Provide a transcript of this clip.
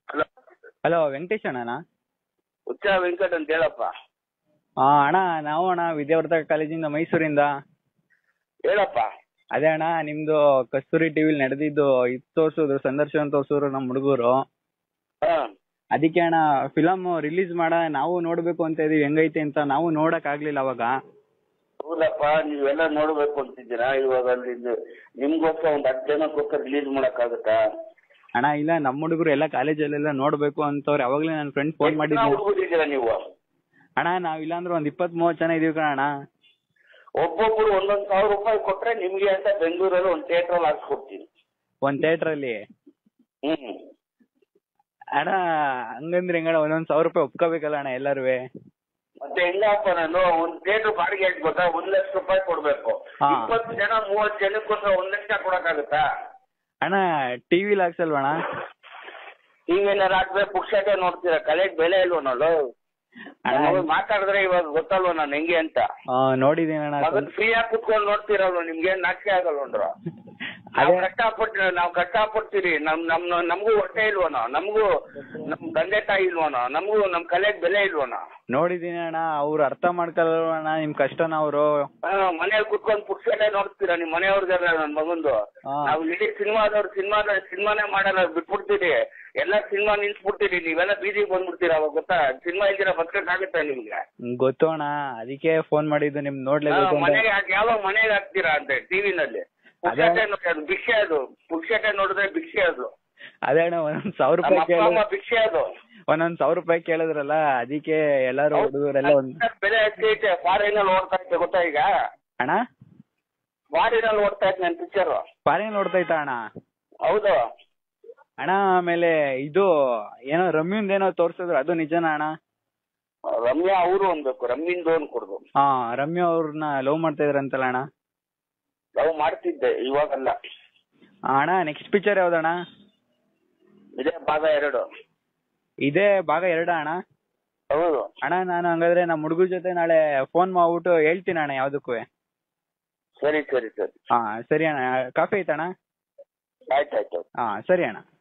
Hello hello Venkatesh ಅಣ್ಣನಾ ಹುಚ್ಚ ವೆಂಕಟ್ ಅಂತ ಹೇಳಪ್ಪ ಹಾ ಅಣ್ಣ ನಾವು ಅಣ್ಣ ವಿದ್ಯಾವರ್ಧಕ ಕಾಲೇಜಿಂದ ಮೈಸೂರಿಂದ ಹೇಳಪ್ಪ ಅದೇ ಅಣ್ಣ ನಿಮ್ದು ಕಸ್ತೂರಿ ಟಿವಿಲಿ ನಡೆದಿದ್ದು ಇದು ತೋರ್ಸಿದ್ರು ಸಂದರ್ಶನ ತೋರ್ಸಿದ್ರು ನಮ್ಮ ಹುಡುಗರು ಹಾ ಅದಕ್ಕೆ ಅಣ್ಣ ಫಿಲಮ್ ರಿಲೀಸ್ ಮಾಡ ನಾವು ನೋಡ್ಬೇಕು ಅಂತ ಇದೀವಿ ಹೆಂಗೈತೆ ಅಂತ ನಾವು ನೋಡಕ್ ಆಗ್ಲಿಲ್ಲ ಅವಾಗ ಹೌದಪ್ಪ ನೀವೆಲ್ಲ ನೋಡ್ಬೇಕು ಅಂತಿದ್ದೀರಾ ಇವಾಗ ಅಲ್ಲಿ ಇದು ನಿಮ್ಗೋಸ್ಕರ ಒಂದ್ ಹತ್ತು ಜನಕ್ಕೋಸ್ಕರ ರಿಲೀಸ್ ಮಾಡಕ್ಕಾಗತ್ತಾ ಅಣ್ಣ ಇಲ್ಲ ನಮ್ಮ ಹುಡುಗರು ಎಲ್ಲ ಕಾಲೇಜಲ್ಲೆಲ್ಲ ನೋಡ್ಬೇಕು ಅಂತವ್ರೆ ಅವಾಗ್ಲೇ ನನ್ನ ಫ್ರೆಂಡ್ ಫೋನ್ ಮಾಡಿದ್ರು ಹುಡುಗಿದ್ದೀರಾ ನೀವು ಅಣ್ಣ ನಾವ್ ಇಲ್ಲಾಂದ್ರೆ ಒಂದ್ ಇಪ್ಪತ್ ಮೂವತ್ ಜನ ಇದೀವಿ ಕಣ ಅಣ್ಣ ಒಬ್ಬೊಬ್ರು ಒಂದೊಂದ್ ಸಾವಿರ ರೂಪಾಯಿ ಕೊಟ್ರೆ ನಿಮ್ಗೆ ಅಂತ ಬೆಂಗಳೂರಲ್ಲಿ ಒಂದ್ ಥಿಯೇಟರ್ ಅಲ್ಲಿ ಹಾಕ್ಸ್ಕೊಡ್ತೀನಿ ಒಂದ್ ಥಿಯೇಟರ್ ಅಲ್ಲಿ ಹ್ಮ್ ಅಣ್ಣ ಹಂಗಂದ್ರೆ ಹೆಂಗಣ್ಣ ಒಂದೊಂದ್ ಸಾವಿರ ರೂಪಾಯಿ ಒಪ್ಕೋಬೇಕಲ್ಲ ಅಣ್ಣ ಎಲ್ಲಾರುವೆ ಮತ್ತೆ ಹೆಂಗಪ್ಪ ನಾನು ಒಂದ್ ಥಿಯೇಟರ್ ಬಾಡಿಗೆ ಎಷ್ಟು ಗೊತ್ತಾ ಒಂದ್ ಲಕ್ಷ ರೂಪಾಯಿ ಕೊಡ್ಬೇಕು ಹಾ. ಇಪ್ಪತ್ತು ಜನ ಮೂವತ್ತು ಜನಕ್ಕೋಸ್ಕರ ಒಂದ್ ಲಕ್ಷ ಕೊಡಕ್ಕಾಗತ್ತಾ ಅಣ್ಣ ಟಿವಿಲಿ ಹಾಕ್ಸಲ್ವಣ್ಣ ನೀವೇನಾರು ಹಾಕ್ಬೇಕು ಪುಕ್ಷಟೆ ನೋಡ್ತೀರಾ ಕಲೆಗ್ ಬೆಲೆ ಇಲ್ವ ನೋಡು ಅಣ್ಣ ನಮಗ್ ಮಾತಾಡಿದ್ರೆ ಇವಾಗ ಗೊತ್ತಲ್ವ ನಾನು ಹೆಂಗೆ ಅಂತ ಆ, ನೋಡಿದೀನಿ ಅಣ್ಣ ಮಗನ್ ಫ್ರೀ ಆಗಿ ಕುತ್ಕೊಂಡು ನೋಡ್ತೀರಲ್ವ ನಿಮ್ಗೆ ನಾಚಿಕೆ ಆಗಲ್ವನ್ರ ನಾವು ಅದೇ ಕಷ್ಟಪಟ್ಟು ನಾವು ಕಷ್ಟಪಡ್ತೀರಿ ನಮ್ ನಮ್ ನಮಗೂ ಹೊಟ್ಟೆ ಇಲ್ವನೋ ನಮಗೂ ನಮ್ ತಂದೆ ತಾಯಿ ಇಲ್ವನೋ ನಮಗೂ ನಮ್ ಕಲೆಗ್ ಬೆಲೆ ಇಲ್ವನೋ ನೋಡಿದೀನಿ ಅಣ್ಣ ಅವ್ರು ಅರ್ಥ ಮಾಡ್ಕೊಳಲ್ವಣ್ಣ ನಿಮ್ ಕಷ್ಟನ ಅವರು ಮನೇಲಿ ಕುತ್ಕೊಂಡು ಪುಕ್ಸಟೆ ನೋಡ್ತೀರಾ ನಿಮ್ ಮನೆಯವ್ರಿಗೆಲ್ಲ ನನ್ ಮಗಂದು ಹಾ. ನಾವು ಇಡೀ ಸಿನಿಮಾದವ್ರು ಸಿನಿಮಾದ ಸಿನಿಮಾನೇ ಮಾಡಲ್ಲ ಬಿಟ್ಬಿಡ್ತೀರಿ ಎಲ್ಲ ಸಿನಿಮಾ ನಿಲ್ಸ್ಬಿಡ್ತೀರಿ ನೀವೆಲ್ಲ ಬೀದಿಗೆ ಬಂದ್ಬಿಡ್ತೀರಾ ಅವಾಗ ಗೊತ್ತಾ ಸಿನಿಮಾ ಇಲ್ದಿರ ಬದುಕಕ್ಕಾಗತ್ತಾ ನಿಮ್ಗೆ ಗೊತ್ತು ಅಣ್ಣ ಅದಕ್ಕೆ ಫೋನ್ ಮಾಡಿದ್ದು ನಿಮ್ ನೋಡ್ಲೇಬೇಕು ಅಂತ ಮನೆಗೆ ಹಾಕಿ ಯಾವಾಗ ಮನೆಗೆ ಹಾಕ್ತೀರಾ ಅಂತ ಟಿವಿನಲ್ಲಿ ಪುಕ್ಷಟೆ ನೋಡಿ ಅದು ಭಿಕ್ಷೆ ಅದು ಪುಕ್ಷಟೆ ನೋಡಿದ್ರೆ ಭಿಕ್ಷೆ ಅದು ಅದೇ ಅಣ್ಣ ಒಂದೊಂದ್ ಸಾವಿರ ನಮ್ಮ ರೂಪಾಯಿ ಅಪ್ಪ ಅಮ್ಮ ಕೇಳಿದ್ರು ಭಿಕ್ಷೆ ಅದು ಒಂದೊಂದ್ ಸಾವಿರ ರೂಪಾಯಿ ಕೇಳಿದ್ರಲ್ಲ ಅದಕ್ಕೆ ಎಲ್ಲಾರು ಹುಡುಗರೆಲ್ಲ ಒಂದ್ ಬೆಲೆ ಎಷ್ಟು ಐತೆ ಫಾರಿನ್ ಅಲ್ಲಿ ಓಡ್ತಾ ಐತೆ ಗೊತ್ತಾ ಈಗ ಅಣ್ಣ ಫಾರಿನ್ ಅಲ್ಲಿ ಓಡ್ತಾ ಐತೆ ನನ್ನ ಪಿಕ್ಚರ್ ಪಾರಿ ನೋಡ್ತೈತಾ ಅಣ್ಣ ಹೌದು ಅಣ್ಣ ಆಮೇಲೆ ಇದು ಏನೋ ರಮ್ಯುಂದ್ ಏನೋ ತೋರ್ಸಿದ್ರು ಅದು ನಿಜನಾ ಅಣ್ಣ ರಮ್ಯಾ ಅವರು ಅನ್ಬೇಕು ರಮ್ಮಿಂದು ಅನ್ಕೊಡ್ದು ಹಾ ರಮ್ಯಾ ಅವ್ರನ್ನ ಲವ್ ಮಾಡ್ತಾ ಇದ್ರಂತಲ್ಲ ಅಣ್ಣ ಲವ್ ಮಾಡ್ತಿದ್ದೆ ಇವಾಗಲ್ಲ ಆ, ಅಣ್ಣ ನೆಕ್ಸ್ಟ್ ಪಿಕ್ಚರ್ ಯಾವ್ದಣ್ಣ ಇದೇ ಭಾಗ ಎರಡು ಇದೇ ಭಾಗ ಎರಡ ಅಣ್ಣ ಹೌದು ಅಣ್ಣ ನಾನು ಹಂಗಾದ್ರೆ ನಮ್ಮ ಹುಡುಗರ ಜೊತೆ ನಾಳೆ ಫೋನ್ ಮಾಡ್ಬಿಟ್ಟು ಹೇಳ್ತೀನಿ ಅಣ್ಣ ಯಾವ್ದಕ್ಕೂ ಸರಿ ಸರಿ ಸರಿ ಹಾ ಸರಿ ಅಣ್ಣ ಕಾಫಿ ಐತಣ್ಣ ಆಯ್ತಾಯ್ತು ಹಾ ಸರಿ ಅಣ್ಣ